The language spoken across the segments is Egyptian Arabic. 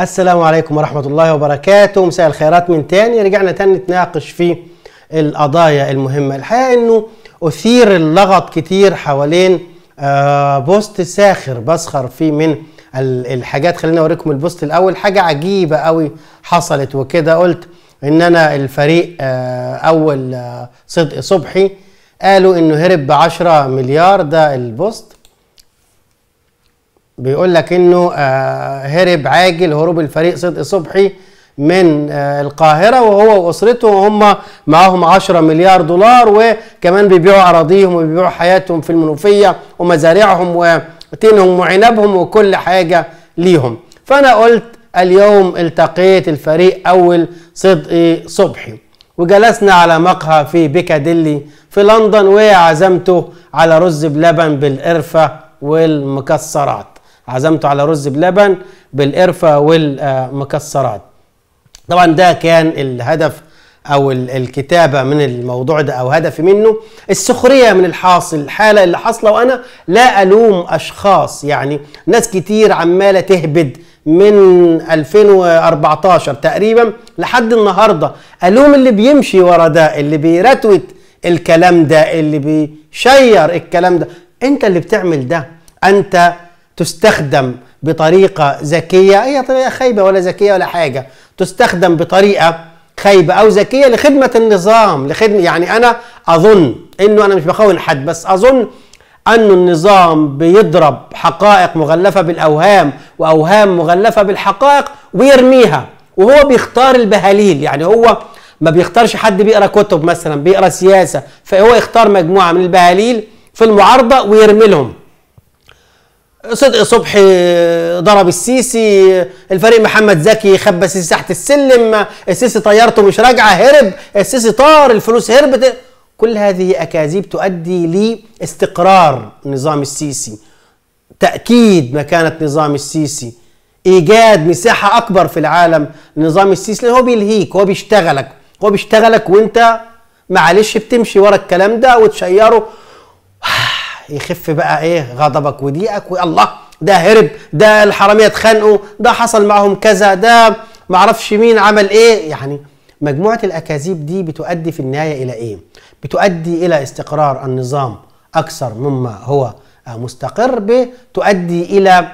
السلام عليكم ورحمة الله وبركاته مساء الخيرات من تاني رجعنا تاني نتناقش في القضايا المهمة الحقيقة انه اثير اللغط كتير حوالين آه، بوست ساخر بسخر فيه من ال- الحاجات خليني اوريكم البوست الاول حاجة عجيبة قوي حصلت وكده قلت ان انا الفريق آه، اول آه، صدق صبحي قالوا انه هرب ب 10 مليار ده البوست بيقول لك انه آه، هرب عاجل هروب الفريق صدق صبحي من آه، القاهرة وهو وأسرته وهم معاهم 10 مليار دولار وكمان بيبيعوا أراضيهم وبيبيعوا حياتهم في المنوفية ومزارعهم وتينهم وعنبهم وكل حاجة ليهم فأنا قلت اليوم التقيت الفريق أول صدقي صبحي وجلسنا على مقهى في بيكاديلي في لندن وعزمته على رز بلبن بالقرفة والمكسرات عزمته على رز بلبن بالقرفة والمكسرات طبعا ده كان الهدف او ال- الكتابه من الموضوع ده او هدفي منه السخريه من الحاصل الحاله اللي حاصله وانا لا الوم اشخاص يعني ناس كتير عماله تهبد من 2014 تقريبا لحد النهارده الوم اللي بيمشي ورا ده اللي بيرتوت الكلام ده اللي بيشير الكلام ده انت اللي بتعمل ده انت تستخدم بطريقة ذكية هي طريقة خايبة ولا ذكية ولا حاجة تستخدم بطريقة خايبة أو ذكية لخدمة النظام لخدمة يعني أنا أظن إنه أنا مش بخون حد بس أظن أن النظام بيضرب حقائق مغلفة بالأوهام وأوهام مغلفة بالحقائق ويرميها وهو بيختار البهاليل يعني هو ما بيختارش حد بيقرا كتب مثلا بيقرا سياسة فهو يختار مجموعة من البهاليل في المعارضة ويرمي لهم صدق صبحي ضرب السيسي الفريق محمد زكي خبى السيسي تحت السلم السيسي طيارته مش راجعه هرب السيسي طار الفلوس هربت كل هذه اكاذيب تؤدي لاستقرار نظام السيسي تاكيد مكانه نظام السيسي ايجاد مساحه اكبر في العالم لنظام السيسي لان هو بيلهيك هو بيشتغلك هو بيشتغلك وانت معلش بتمشي ورا الكلام ده وتشيره يخف بقى ايه غضبك وضيقك والله ده هرب ده الحراميه اتخانقوا ده حصل معهم كذا ده معرفش مين عمل ايه يعني مجموعه الاكاذيب دي بتؤدي في النهايه الى ايه بتؤدي الى استقرار النظام اكثر مما هو مستقر بتؤدي الى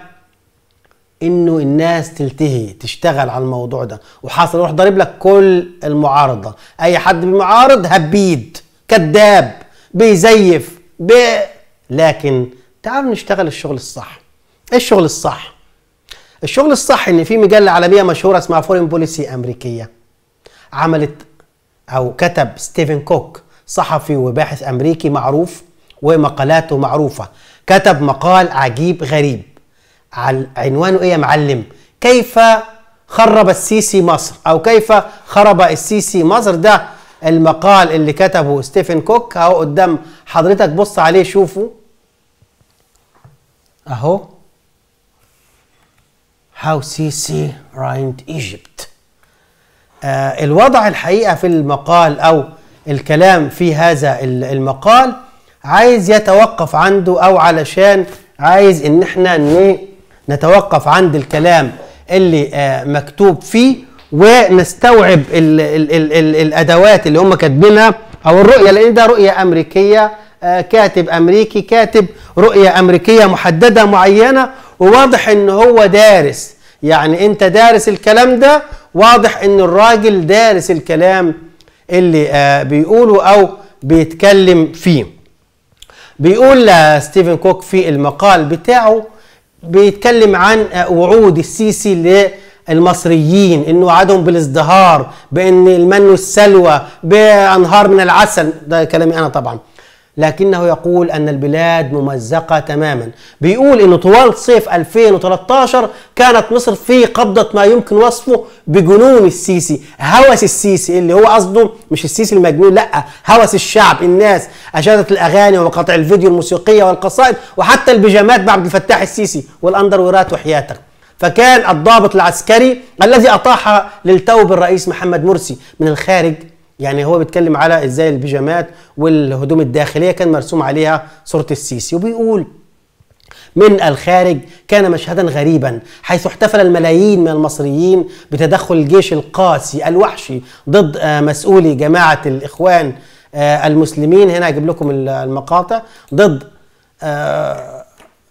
انه الناس تلتهي تشتغل على الموضوع ده وحاصل يروح ضارب لك كل المعارضه اي حد بيعارض هبيد كذاب بيزيف ب... لكن تعالوا نشتغل الشغل الصح ايه الشغل الصح الشغل الصح ان في مجله عالميه مشهوره اسمها فورين بوليسي امريكيه عملت او كتب ستيفن كوك صحفي وباحث امريكي معروف ومقالاته معروفه كتب مقال عجيب غريب عن- عنوانه ايه يا معلم كيف خرب السيسي مصر او كيف خرب السيسي مصر ده المقال اللي كتبه ستيفن كوك اهو قدام حضرتك بص عليه شوفه اهو How Sisi ruined Egypt آه الوضع الحقيقة في المقال أو الكلام في هذا ال- المقال عايز يتوقف عنده أو علشان عايز إن احنا ن- نتوقف عند الكلام اللي آه مكتوب فيه ونستوعب ال ال ال ال الأدوات اللي هم كاتبينها أو الرؤية لأن ده رؤية أمريكية آه كاتب أمريكي كاتب رؤية أمريكية محددة معينة وواضح إن هو دارس يعني انت دارس الكلام ده واضح ان الراجل دارس الكلام اللي آه بيقوله او بيتكلم فيه بيقول آه، ستيفن كوك في المقال بتاعه بيتكلم عن آه، وعود السيسي للمصريين انه وعدهم بالازدهار بان المن والسلوى بانهار من العسل ده كلامي انا طبعا لكنه يقول ان البلاد ممزقه تماما بيقول انه طوال صيف 2013 كانت مصر في قبضه ما يمكن وصفه بجنون السيسي هوس السيسي اللي هو قصده مش السيسي المجنون لا هوس الشعب الناس اشادت الاغاني ومقاطع الفيديو الموسيقيه والقصائد وحتى البيجامات بعد الفتاح السيسي والاندرويرات وحياتك فكان الضابط العسكري الذي اطاح للتو بالرئيس محمد مرسي من الخارج يعني هو بيتكلم على ازاي البيجامات والهدوم الداخليه كان مرسوم عليها صوره السيسي وبيقول من الخارج كان مشهدا غريبا حيث احتفل الملايين من المصريين بتدخل الجيش القاسي الوحشي ضد آه، مسؤولي جماعة الإخوان آه، المسلمين هنا أجيب لكم المقاطع ضد آه،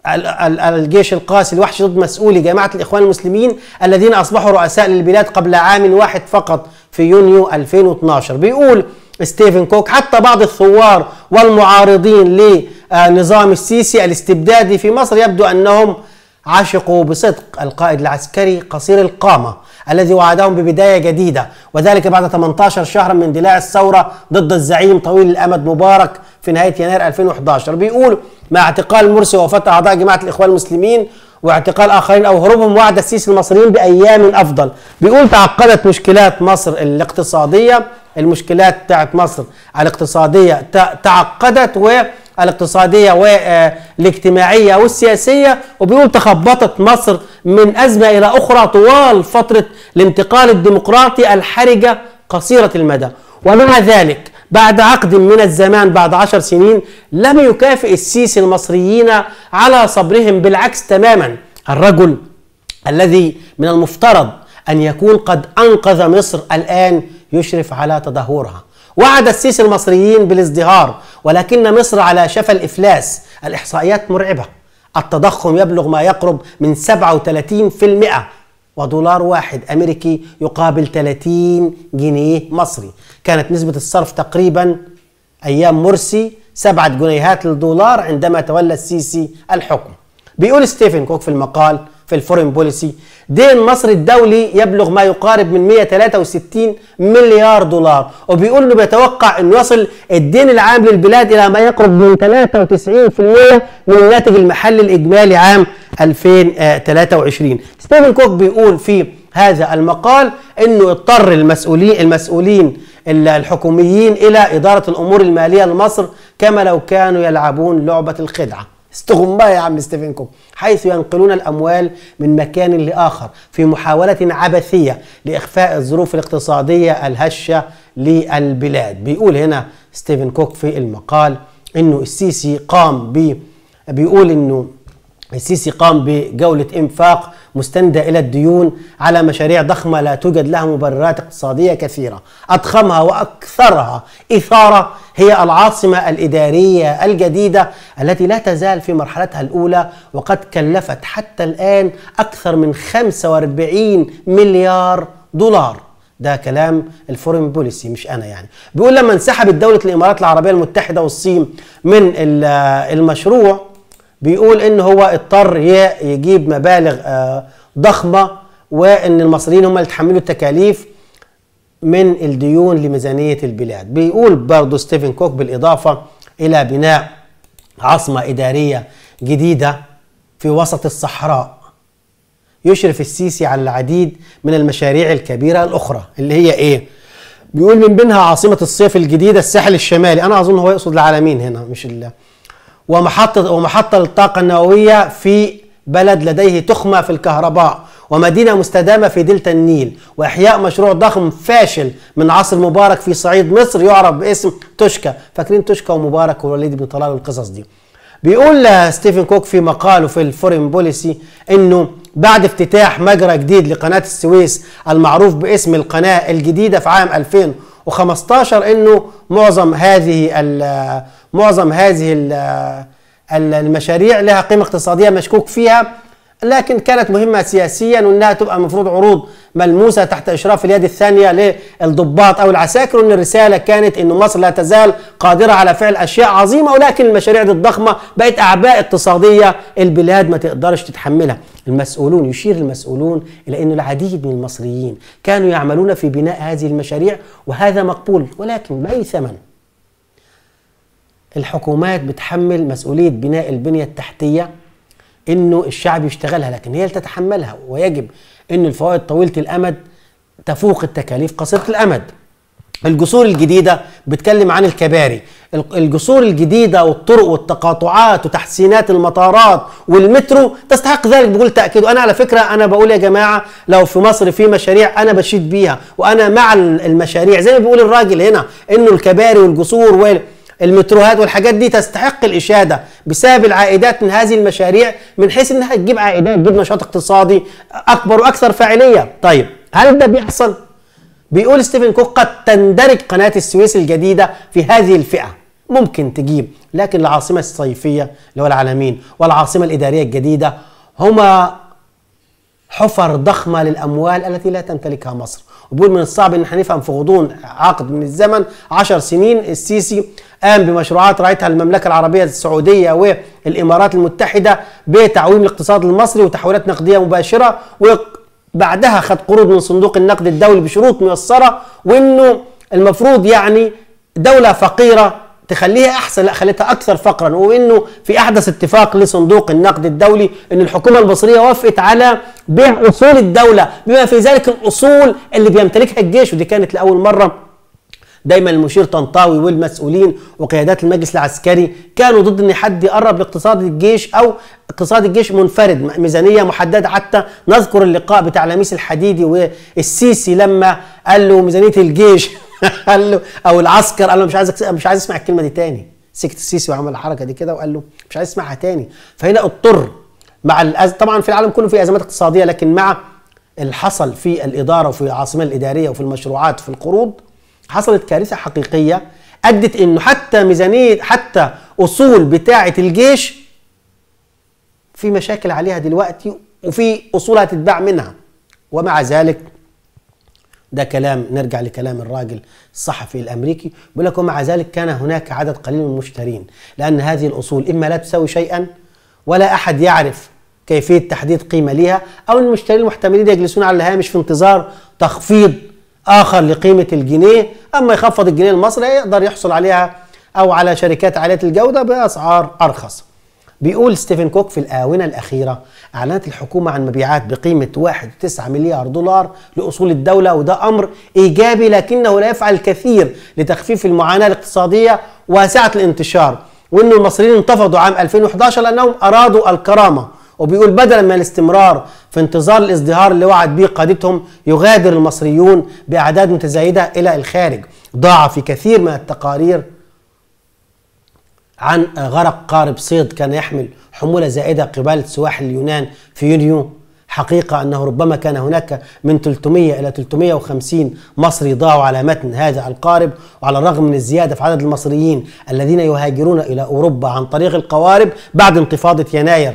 الجيش القاسي الوحشي ضد مسؤولي جماعة الإخوان المسلمين الذين أصبحوا رؤساء للبلاد قبل عام واحد فقط في يونيو 2012 بيقول ستيفن كوك حتى بعض الثوار والمعارضين لنظام السيسي الاستبدادي في مصر يبدو أنهم عشقوا بصدق القائد العسكري قصير القامة الذي وعدهم ببداية جديدة وذلك بعد 18 شهرا من اندلاع الثورة ضد الزعيم طويل الأمد مبارك في نهاية يناير 2011 بيقول مع اعتقال مرسي ووفاة أعضاء جماعة الإخوان المسلمين واعتقال آخرين أو هروبهم وعد السيسي المصريين بأيام أفضل بيقول تعقدت مشكلات مصر الاقتصادية المشكلات بتاعت مصر الاقتصادية تعقدت والاقتصادية والاجتماعية والسياسية وبيقول تخبطت مصر من أزمة إلى أخرى طوال فترة الانتقال الديمقراطي الحرجة قصيرة المدى ومع ذلك بعد عقد من الزمان بعد عشر سنين لم يكافئ السيسي المصريين على صبرهم بالعكس تماما الرجل الذي من المفترض أن يكون قد أنقذ مصر الآن يشرف على تدهورها وعد السيسي المصريين بالازدهار ولكن مصر على شفا الإفلاس الإحصائيات مرعبة التضخم يبلغ ما يقرب من 37% ودولار واحد أمريكي يقابل 30 جنيه مصري كانت نسبة الصرف تقريبا أيام مرسي سبعة جنيهات للدولار عندما تولى السيسي الحكم بيقول ستيفن كوك في المقال في الفورين بوليسي دين مصر الدولي يبلغ ما يقارب من 163 مليار دولار وبيقول انه بيتوقع انه يصل الدين العام للبلاد الى ما يقرب من 93% من الناتج المحلي الاجمالي عام 2023 ستيفن كوك بيقول في هذا المقال انه اضطر المسؤولين المسؤولين الحكوميين الى اداره الامور الماليه لمصر كما لو كانوا يلعبون لعبه الخدعه استغماء يا عم ستيفن كوك حيث ينقلون الأموال من مكان لآخر في محاولة عبثية لإخفاء الظروف الاقتصادية الهشة للبلاد بيقول هنا ستيفن كوك في المقال انه السيسي قام ب بيقول انه السيسي قام بجولة إنفاق مستندة إلى الديون على مشاريع ضخمة لا توجد لها مبررات اقتصادية كثيرة أضخمها وأكثرها إثارة هي العاصمة الإدارية الجديدة التي لا تزال في مرحلتها الأولى وقد كلفت حتى الآن أكثر من 45 مليار دولار ده كلام الفورين بوليسي مش انا يعني بيقول لما انسحبت دوله الامارات العربيه المتحده والصين من المشروع بيقول ان هو اضطر يجيب مبالغ آه، ضخمه وان المصريين هم اللي يتحملوا التكاليف من الديون لميزانيه البلاد بيقول برضه ستيفن كوك بالاضافه الى بناء عاصمه اداريه جديده في وسط الصحراء يشرف السيسي على العديد من المشاريع الكبيره الاخرى اللي هي ايه بيقول من بينها عاصمه الصيف الجديده الساحل الشمالي انا اظن هو يقصد العالمين هنا مش الله ومحطة ومحطة للطاقة النووية في بلد لديه تخمة في الكهرباء ومدينة مستدامة في دلتا النيل وإحياء مشروع ضخم فاشل من عصر مبارك في صعيد مصر يعرف باسم توشكا فاكرين توشكا ومبارك والوليد بن طلال والقصص دي بيقول ستيفن كوك في مقاله في الفورين بوليسي انه بعد افتتاح مجرى جديد لقناة السويس المعروف باسم القناة الجديدة في عام 2015 انه معظم هذه معظم هذه المشاريع لها قيمة اقتصادية مشكوك فيها لكن كانت مهمة سياسيا وانها تبقى المفروض عروض ملموسة تحت اشراف اليد الثانية للضباط او العساكر وان الرسالة كانت انه مصر لا تزال قادرة على فعل اشياء عظيمة ولكن المشاريع دي الضخمة بقت اعباء اقتصادية البلاد ما تقدرش تتحملها المسؤولون يشير المسؤولون الى ان العديد من المصريين كانوا يعملون في بناء هذه المشاريع وهذا مقبول ولكن باي ثمن الحكومات بتحمل مسؤولية بناء البنية التحتية انه الشعب يشتغلها لكن هي اللي تتحملها ويجب ان الفوائد طويلة الامد تفوق التكاليف قصيرة الامد الجسور الجديدة بتكلم عن الكباري الجسور الجديدة والطرق والتقاطعات وتحسينات المطارات والمترو تستحق ذلك بقول تأكيد وأنا على فكرة أنا بقول يا جماعة لو في مصر في مشاريع أنا بشيد بيها وأنا مع المشاريع زي ما بيقول الراجل هنا إنه الكباري والجسور وال المتروهات والحاجات دي تستحق الاشاده بسبب العائدات من هذه المشاريع من حيث انها تجيب عائدات تجيب نشاط اقتصادي اكبر واكثر فاعليه طيب هل ده بيحصل بيقول ستيفن كوك قد تندرج قناه السويس الجديده في هذه الفئه ممكن تجيب لكن العاصمه الصيفيه اللي هو العالمين والعاصمه الاداريه الجديده هما حفر ضخمه للاموال التي لا تمتلكها مصر وبيقول من الصعب ان احنا نفهم في غضون عقد من الزمن عشر سنين السيسي قام بمشروعات رأيتها المملكة العربية السعودية والإمارات المتحدة بتعويم الاقتصاد المصري وتحويلات نقدية مباشرة وبعدها خد قروض من صندوق النقد الدولي بشروط ميسرة وإنه المفروض يعني دولة فقيرة تخليها احسن لا خليتها اكثر فقرا وانه في احدث اتفاق لصندوق النقد الدولي ان الحكومه المصريه وافقت على بيع اصول الدوله بما في ذلك الاصول اللي بيمتلكها الجيش ودي كانت لاول مره دايما المشير طنطاوي والمسؤولين وقيادات المجلس العسكري كانوا ضد ان حد يقرب لاقتصاد الجيش او اقتصاد الجيش منفرد ميزانيه محدده حتى نذكر اللقاء بتاع لميس الحديدي والسيسي لما قال له ميزانيه الجيش قال له او العسكر قال له مش عايز مش عايز اسمع الكلمه دي تاني سكت السيسي وعمل الحركه دي كده وقال له مش عايز اسمعها تاني فهنا اضطر مع الأز... طبعا في العالم كله في ازمات اقتصاديه لكن مع اللي حصل في الاداره وفي العاصمه الاداريه وفي المشروعات وفي القروض حصلت كارثه حقيقيه ادت انه حتى ميزانيه حتى اصول بتاعه الجيش في مشاكل عليها دلوقتي وفي اصول هتتباع منها ومع ذلك ده كلام نرجع لكلام الراجل الصحفي الامريكي بيقول لك ومع ذلك كان هناك عدد قليل من المشترين لان هذه الاصول اما لا تساوي شيئا ولا احد يعرف كيفيه تحديد قيمه لها او المشترين المحتملين يجلسون على الهامش في انتظار تخفيض اخر لقيمه الجنيه اما يخفض الجنيه المصري يقدر يحصل عليها او على شركات عاليه الجوده باسعار ارخص بيقول ستيفن كوك في الآونة الأخيرة أعلنت الحكومة عن مبيعات بقيمة 1.9 مليار دولار لأصول الدولة وده أمر إيجابي لكنه لا يفعل الكثير لتخفيف المعاناة الاقتصادية واسعة الانتشار وأن المصريين انتفضوا عام 2011 لأنهم أرادوا الكرامة وبيقول بدلا من الاستمرار في انتظار الازدهار اللي وعد به قادتهم يغادر المصريون بأعداد متزايدة إلى الخارج ضاع في كثير من التقارير عن غرق قارب صيد كان يحمل حمولة زائدة قبالة سواحل اليونان في يونيو حقيقة أنه ربما كان هناك من 300 إلى 350 مصري ضاعوا على متن هذا القارب وعلى الرغم من الزيادة في عدد المصريين الذين يهاجرون إلى أوروبا عن طريق القوارب بعد انتفاضة يناير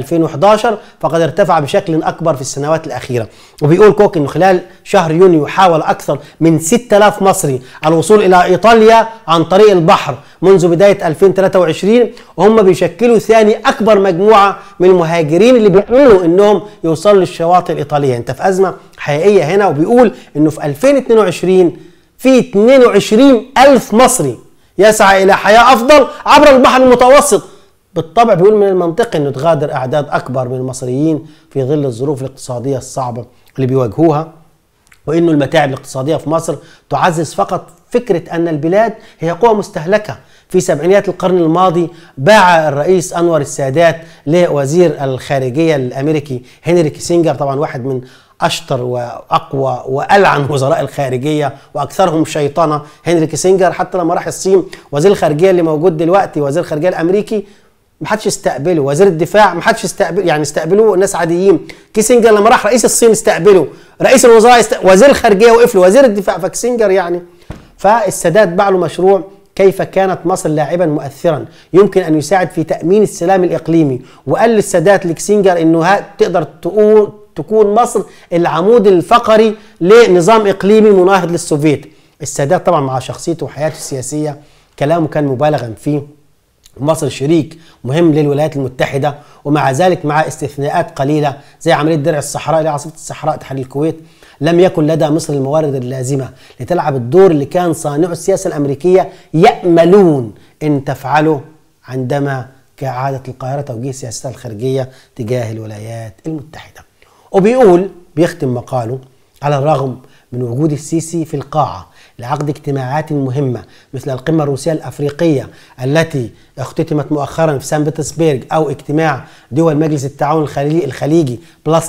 2011 فقد ارتفع بشكل أكبر في السنوات الأخيرة وبيقول كوك أنه خلال شهر يونيو حاول أكثر من 6000 مصري الوصول إلى إيطاليا عن طريق البحر منذ بداية 2023 وهم بيشكلوا ثاني أكبر مجموعة من المهاجرين اللي بيأملوا أنهم يوصلوا للشواطئ الإيطالية أنت في أزمة حقيقية هنا وبيقول أنه في 2022 في 22 ألف مصري يسعى إلى حياة أفضل عبر البحر المتوسط بالطبع بيقول من المنطقي أنه تغادر أعداد أكبر من المصريين في ظل الظروف الاقتصادية الصعبة اللي بيواجهوها وانه المتاعب الاقتصاديه في مصر تعزز فقط فكره ان البلاد هي قوى مستهلكه في سبعينيات القرن الماضي باع الرئيس انور السادات لوزير الخارجيه الامريكي هنري كيسنجر طبعا واحد من اشطر واقوى والعن وزراء الخارجيه واكثرهم شيطنه هنري كيسنجر حتى لما راح الصين وزير الخارجيه اللي موجود دلوقتي وزير الخارجيه الامريكي ما حدش استقبله وزير الدفاع ما حدش استقبل يعني استقبلوه ناس عاديين كيسنجر لما راح رئيس الصين استقبله رئيس الوزراء است... وزير الخارجيه وقف له وزير الدفاع فكيسنجر يعني فالسادات باع له مشروع كيف كانت مصر لاعبا مؤثرا يمكن ان يساعد في تامين السلام الاقليمي وقال للسادات لكسينجر انه تقدر تقول تكون مصر العمود الفقري لنظام اقليمي مناهض للسوفيت السادات طبعا مع شخصيته وحياته السياسيه كلامه كان مبالغا فيه مصر شريك مهم للولايات المتحده ومع ذلك مع استثناءات قليله زي عمليه درع الصحراء لعاصمه الصحراء تحت الكويت لم يكن لدى مصر الموارد اللازمه لتلعب الدور اللي كان صانعو السياسه الامريكيه ياملون ان تفعله عندما كعاده القاهره توجيه سياستها الخارجيه تجاه الولايات المتحده. وبيقول بيختم مقاله على الرغم من وجود السيسي في القاعه لعقد اجتماعات مهمة مثل القمة الروسية الأفريقية التي اختتمت مؤخرا في سان بطرسبرغ أو اجتماع دول مجلس التعاون الخليجي بلس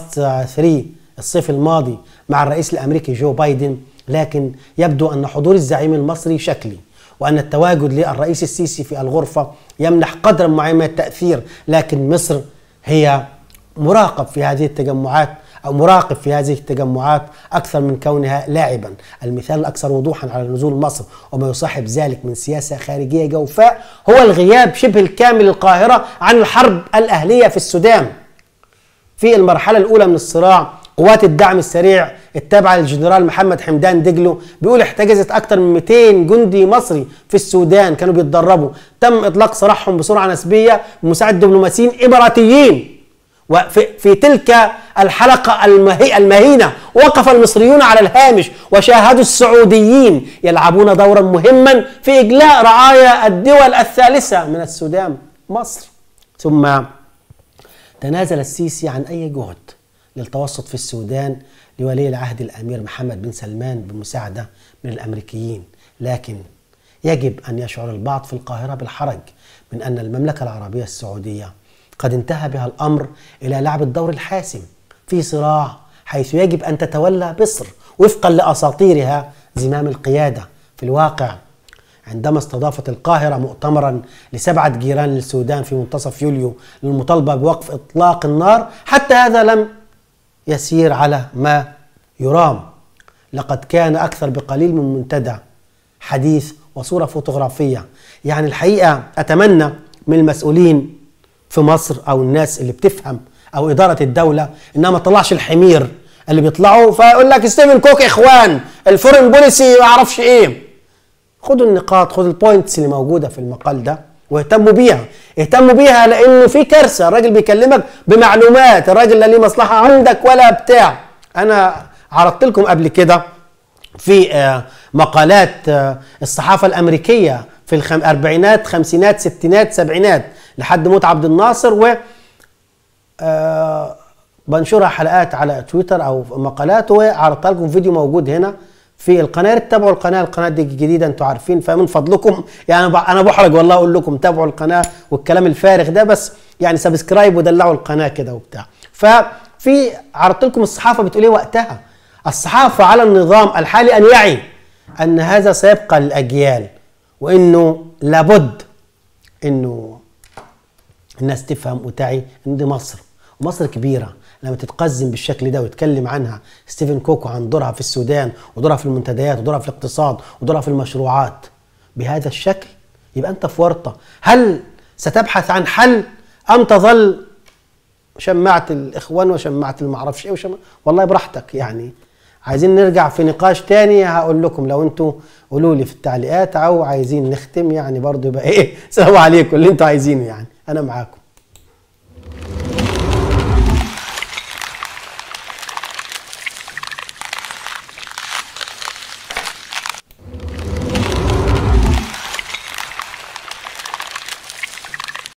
3 الصيف الماضي مع الرئيس الأمريكي جو بايدن لكن يبدو أن حضور الزعيم المصري شكلي وأن التواجد للرئيس السيسي في الغرفة يمنح قدرا معين من التأثير لكن مصر هي مراقب في هذه التجمعات أو مراقب في هذه التجمعات أكثر من كونها لاعبا المثال الأكثر وضوحا على نزول مصر وما يصاحب ذلك من سياسة خارجية جوفاء هو الغياب شبه الكامل للقاهرة عن الحرب الأهلية في السودان في المرحلة الأولى من الصراع قوات الدعم السريع التابعة للجنرال محمد حمدان دجلو بيقول احتجزت أكثر من 200 جندي مصري في السودان كانوا بيتدربوا تم إطلاق سراحهم بسرعة نسبية بمساعدة دبلوماسيين إماراتيين وفي في تلك الحلقة المهي المهينة وقف المصريون على الهامش وشاهدوا السعوديين يلعبون دورا مهما في إجلاء رعايا الدول الثالثة من السودان مصر ثم تنازل السيسي عن أي جهد للتوسط في السودان لولي العهد الأمير محمد بن سلمان بمساعدة من الأمريكيين لكن يجب أن يشعر البعض في القاهرة بالحرج من أن المملكة العربية السعودية قد انتهى بها الأمر إلى لعب الدور الحاسم في صراع حيث يجب أن تتولى مصر وفقا لأساطيرها زمام القيادة في الواقع عندما استضافت القاهرة مؤتمرا لسبعة جيران للسودان في منتصف يوليو للمطالبة بوقف إطلاق النار حتى هذا لم يسير على ما يرام لقد كان أكثر بقليل من منتدى حديث وصورة فوتوغرافية يعني الحقيقة أتمنى من المسؤولين في مصر أو الناس اللي بتفهم أو إدارة الدولة إنها ما تطلعش الحمير اللي بيطلعوا فيقول لك ستيفن كوك إخوان الفورن بوليسي ما أعرفش إيه خدوا النقاط خدوا البوينتس اللي موجودة في المقال ده واهتموا بيها اهتموا بيها لانه في كارثه الراجل بيكلمك بمعلومات الراجل لا ليه مصلحه عندك ولا بتاع انا عرضت لكم قبل كده في آه، مقالات آه، الصحافه الامريكيه في الاربعينات خمسينات ستينات سبعينات لحد موت عبد الناصر و آه، بنشرها حلقات على تويتر او مقالات وعرضتها لكم فيديو موجود هنا في القناه تابعوا القناه القناه دي جديده انتوا عارفين فمن فضلكم يعني انا بحرج والله اقول لكم تابعوا القناه والكلام الفارغ ده بس يعني سبسكرايب ودلعوا القناه كده وبتاع ففي عرضت لكم الصحافه بتقول ايه وقتها الصحافه على النظام الحالي ان يعي ان هذا سيبقى للاجيال وانه لابد انه الناس تفهم وتعي ان دي مصر ومصر كبيره لما تتقزم بالشكل ده ويتكلم عنها ستيفن كوكو عن دورها في السودان ودورها في المنتديات ودورها في الاقتصاد ودورها في المشروعات بهذا الشكل يبقى انت في ورطه هل ستبحث عن حل ام تظل شمعت الاخوان وشمعت المعرفش ايه وشمع والله براحتك يعني عايزين نرجع في نقاش تاني هقول لكم لو انتوا قولوا لي في التعليقات او عايزين نختم يعني برضو يبقى ايه سلام عليكم اللي انتوا عايزينه يعني انا معاكم